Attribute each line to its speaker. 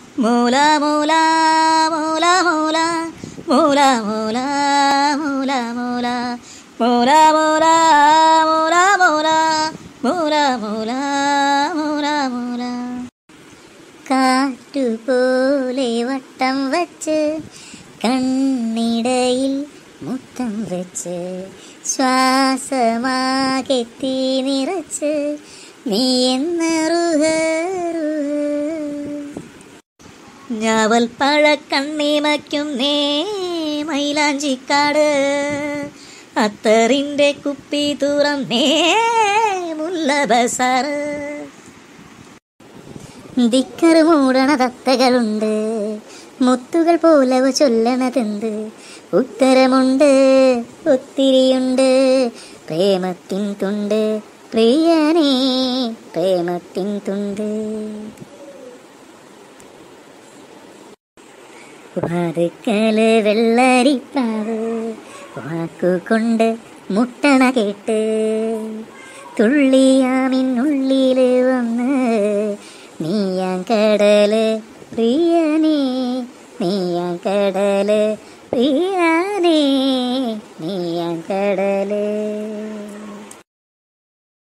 Speaker 1: മൂല മൂല മൂല മൂല മൂല മൂല മൂല മൂല മൂല മൂല മൂല മൂല മൂല മൂല മൂല മൂല കാറ്റുപോലെ വട്ടം വച്ച് കണ്ണിടയിൽ മുത്തം വെച്ച് ശ്വാസമാകെ തീ നിറച്ച് നീ എന്നറുഹ ഞാവൽ പഴ കണ്ണീമയ്ക്കും നേ മൈലാഞ്ചിക്കാട് അത്തറിന്റെ കുപ്പി തുറന്നേ മുല്ല ബസാറ് ദിക്കറ് മൂടണ തത്തകളുണ്ട് മുത്തുകൾ പോലവ ചൊല്ലണതെന്ത് ഉത്തരമുണ്ട് ഒത്തിരിയുണ്ട് പ്രേമത്തിൻ തുണ്ട് പ്രിയനേ പ്രേമത്തിൻ തുണ്ട് വാതുക്കല് വെള്ളരിപ്പാവ് വാക്കുകൊണ്ട് മുട്ടണ കേട്ട് തുള്ളിയാമിന്നുള്ളില് വന്ന് നീയാൻ കടല് പ്രിയനേ നീയാൻ കടല് പ്രിയനേ നീയാൻ കടല്